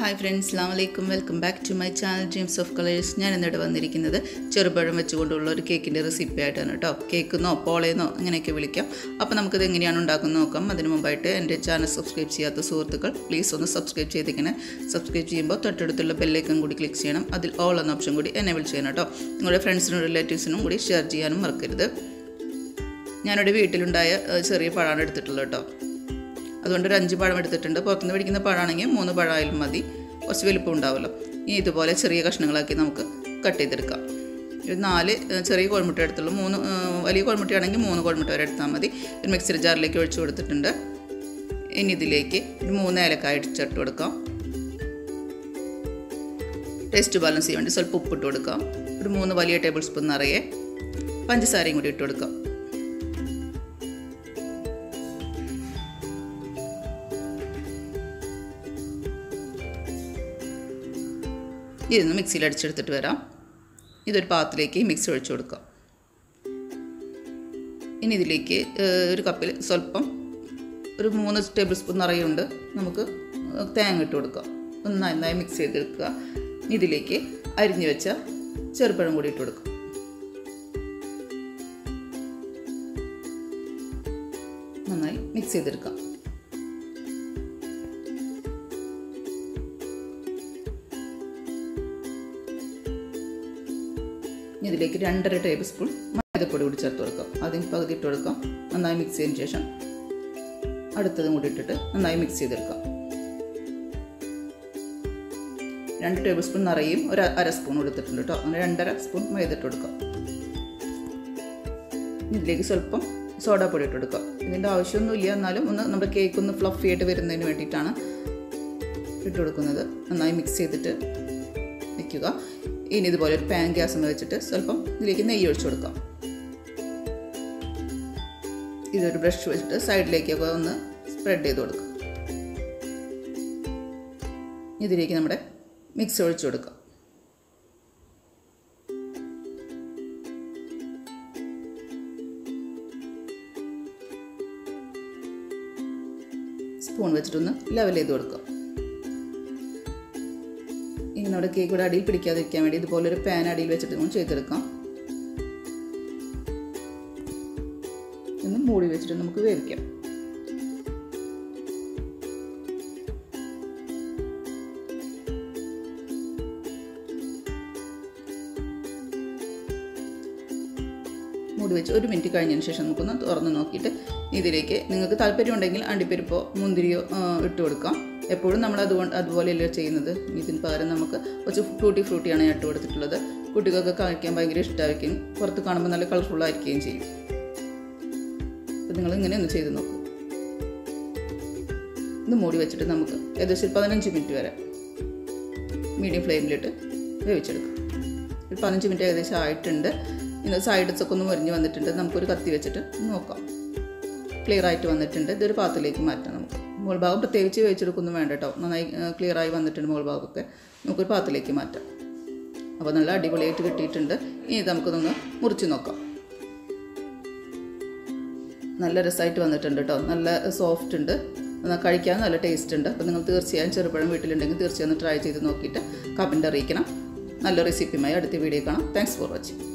hi friends അസ്ലാം വലൈക്കും welcome back to my channel dreams of colours ഞാൻ എന്നിവിടെ വന്നിരിക്കുന്നത് ചെറുപഴം വെച്ചുകൊണ്ടുള്ള ഒരു കേക്കിൻ്റെ റെസിപ്പി ആയിട്ടാണ് കേട്ടോ കേക്കെന്നോ പോളയെന്നോ അങ്ങനെയൊക്കെ വിളിക്കാം അപ്പോൾ നമുക്കിത് എങ്ങനെയാണ് ഉണ്ടാക്കുന്നത് നോക്കാം അതിന് മുമ്പായിട്ട് എൻ്റെ ചാനൽ സബ്സ്ക്രൈബ് ചെയ്യാത്ത സുഹൃത്തുക്കൾ പ്ലീസ് ഒന്ന് സബ്സ്ക്രൈബ് ചെയ്തിങ്ങനെ സബ്സ്ക്രൈബ് ചെയ്യുമ്പോൾ തൊട്ടടുത്തുള്ള ബെല്ലൈക്കൺ കൂടി ക്ലിക്ക് ചെയ്യണം അതിൽ ഓൾ എന്ന ഓപ്ഷൻ കൂടി എനേബിൾ ചെയ്യണം കേട്ടോ നിങ്ങളുടെ ഫ്രണ്ട്സിനും റിലേറ്റീവ്സിനും കൂടി ഷെയർ ചെയ്യാനും മറക്കരുത് ഞാനിവിടെ വീട്ടിലുണ്ടായ ഏഹ്, ചെറിയ പഴമാണ് എടുത്തിട്ടുള്ളത് കേട്ടോ അതുകൊണ്ട് ഒരു അഞ്ച് പഴം എടുത്തിട്ടുണ്ട് പുറത്തുനിന്ന് മേടിക്കുന്ന പഴമാണെങ്കിൽ മൂന്ന് പഴമായാലും മതി കുറച്ച് വലിപ്പം ഉണ്ടാവുമല്ലോ ഇനി ഇതുപോലെ ചെറിയ കഷ്ണങ്ങളാക്കി നമുക്ക് കട്ട് ചെയ്തെടുക്കാം ഒരു നാല് ഏഹ്, ചെറിയ കോഴിമുട്ട എടുത്തുള്ളൂ മൂന്ന് ഏഹ്, വലിയ കോഴിമുട്ടയാണെങ്കിൽ മൂന്ന് കോഴിമുട്ട വരെ എടുത്താൽ മതി ഒരു മിക്സിയുടെ ജാറിലേക്ക് ഒഴിച്ചു കൊടുത്തിട്ടുണ്ട് ഇനി ഇതിലേക്ക് ഒരു മൂന്ന് ഏലക്കായ ഇടിച്ചിട്ട് കൊടുക്കാം ടേസ്റ്റ് ബാലൻസ് ചെയ്യാൻ വേണ്ടി സ്വല്പം ഉപ്പിട്ട് കൊടുക്കാം ഒരു മൂന്ന് വലിയ ടേബിൾ സ്പൂൺ നിറയെ പഞ്ചസാരയും കൂടി ഇട്ട് കൊടുക്കാം ഇതൊന്ന് മിക്സിയിൽ അടിച്ചെടുത്തിട്ട് വരാം ഇതൊരു പാത്രത്തിലേക്ക് മിക്സി ഒഴിച്ചു കൊടുക്കാം ഇനി ഇതിലേക്ക് ഏഹ്, ഒരു കപ്പിൽ സ്വല്പം ഒരു മൂന്ന് ടേബിൾ സ്പൂൺ നിറയുണ്ട് നമുക്ക് തേങ്ങ ഇട്ട് കൊടുക്കാം നന്നായി നന്നായി മിക്സ് ചെയ്തെടുക്കുക ഇനി ഇതിലേക്ക് അരിഞ്ഞു വെച്ച ചെറുപ്പഴം കൂടി ഇട്ട് കൊടുക്കാം നന്നായി മിക്സ് ചെയ്തെടുക്കാം ഇനി ഇതിലേക്ക് രണ്ടര ടേബിൾ സ്പൂൺ മൈദപ്പൊടി കൂടി ചേർത്ത് കൊടുക്കാം ആദ്യം പകുതി ഇട്ട് കൊടുക്കാം നന്നായി മിക്സ് ചെയ്തതിന് ശേഷം അടുത്തതും കൂടി ഇട്ടിട്ട് നന്നായി മിക്സ് ചെയ്തെടുക്കാം രണ്ട് ടേബിൾ സ്പൂൺ നിറയും ഒരു അര സ്പൂൺ എടുത്തിട്ടുണ്ട് കേട്ടോ അങ്ങനെ രണ്ടര സ്പൂൺ മൈദ ഇട്ട് കൊടുക്കാം ഇനി ഇതിലേക്ക് സ്വല്പം സോഡാപ്പൊടി ഇട്ട് കൊടുക്കാം ഇതിൻ്റെ ആവശ്യമൊന്നുമില്ല എന്നാലും ഒന്ന് നമ്മുടെ കേക്ക് ഒന്ന് ഫ്ലഫി ആയിട്ട് വരുന്നതിന് വേണ്ടിയിട്ടാണ് ഇട്ട് കൊടുക്കുന്നത് നന്നായി മിക്സ് ചെയ്തിട്ട് വയ്ക്കുക ഇനി ഇതുപോലെ ഒരു പാൻ ഗ്യാസ് വെച്ചിട്ട് സ്വല്പം ഇതിലേക്ക് നെയ്യ് ഒഴിച്ചു കൊടുക്കാം ഇതൊരു ബ്രഷ് വെച്ചിട്ട് സൈഡിലേക്കൊക്കെ ഒന്ന് സ്പ്രെഡ് ചെയ്ത് കൊടുക്കാം ഇതിലേക്ക് നമ്മുടെ മിക്സ് ഒഴിച്ചു കൊടുക്കാം സ്പൂൺ വെച്ചിട്ടൊന്ന് ലെവൽ ചെയ്ത് കൊടുക്കാം ഇനി നമ്മുടെ കേക്ക് ഇവിടെ അടിയിൽ പിടിക്കാതിരിക്കാൻ വേണ്ടി ഇതുപോലെ ഒരു പാൻ അടിയിൽ വെച്ചിട്ട് നമ്മൾ ചെയ്തെടുക്കാം ഒന്ന് മൂടി വെച്ചിട്ട് നമുക്ക് വേവിക്കാം മൂടി വെച്ച് ഒരു മിനിറ്റ് കഴിഞ്ഞതിന് ശേഷം നമുക്കൊന്ന് തുറന്ന് നോക്കിയിട്ട് ഇതിലേക്ക് നിങ്ങൾക്ക് താല്പര്യമുണ്ടെങ്കിൽ അണ്ടിപ്പരിപ്പോ മുന്തിരിയോ ആ, ഇട്ട് കൊടുക്കാം എപ്പോഴും നമ്മൾ അതുകൊണ്ട് അതുപോലെയല്ല ചെയ്യുന്നത് ഇതിന് പകരം നമുക്ക് കുറച്ച് ഫ്രൂട്ടി ഫ്രൂട്ടിയാണ് ഞാൻ ഇട്ട് കൊടുത്തിട്ടുള്ളത് കുട്ടികൾക്ക് കഴിക്കാൻ ഭയങ്കര ഇഷ്ടമായിരിക്കും പുറത്ത് കാണുമ്പോൾ നല്ല കളർഫുൾ ആയിരിക്കുകയും ചെയ്യും അപ്പോൾ നിങ്ങൾ ഇങ്ങനെ ഒന്ന് ചെയ്ത് നോക്കൂ ഇത് മൂടി വെച്ചിട്ട് നമുക്ക് ഏകദേശം ഒരു പതിനഞ്ച് മിനിറ്റ് വരെ മീഡിയം ഫ്ലെയിമിലിട്ട് വേവിച്ചെടുക്കാം ഒരു പതിനഞ്ച് മിനിറ്റ് ഏകദേശം ആയിട്ടുണ്ട് ഇന്ന് സൈഡ്സ് ഒക്കെ ഒന്ന് മുരിഞ്ഞ് വന്നിട്ടുണ്ട് നമുക്കൊരു കത്തി വെച്ചിട്ട് നോക്കാം ക്ലിയർ ആയിട്ട് വന്നിട്ടുണ്ട് ഇതൊരു പാത്രത്തിലേക്ക് മാറ്റാം നമുക്ക് മുകൾ ഭാഗം പ്രത്യേകിച്ച് വേവിച്ചെടുക്കൊന്നും വേണ്ട കേട്ടോ നന്നായി ക്ലിയർ ആയി വന്നിട്ടുണ്ട് മുകൾ ഭാഗമൊക്കെ നമുക്കൊരു പാത്രത്തിലേക്ക് മാറ്റാം അപ്പോൾ നല്ല അടിപൊളിയായിട്ട് കിട്ടിയിട്ടുണ്ട് ഇനി ഇത് നമുക്കൊന്ന് മുറിച്ച് നോക്കാം നല്ല രസമായിട്ട് വന്നിട്ടുണ്ട് കേട്ടോ നല്ല സോഫ്റ്റ് ഉണ്ട് എന്നാൽ കഴിക്കാൻ നല്ല ടേസ്റ്റ് ഉണ്ട് അപ്പോൾ നിങ്ങൾ തീർച്ചയായും ചെറുപഴം വീട്ടിലുണ്ടെങ്കിൽ തീർച്ചയായും ഒന്ന് ട്രൈ ചെയ്ത് നോക്കിയിട്ട് കമൻറ്റ് അറിയിക്കണം നല്ല റെസിപ്പിയുമായി അടുത്ത വീഡിയോ കാണാം താങ്ക്സ് ഫോർ വാച്ചിങ്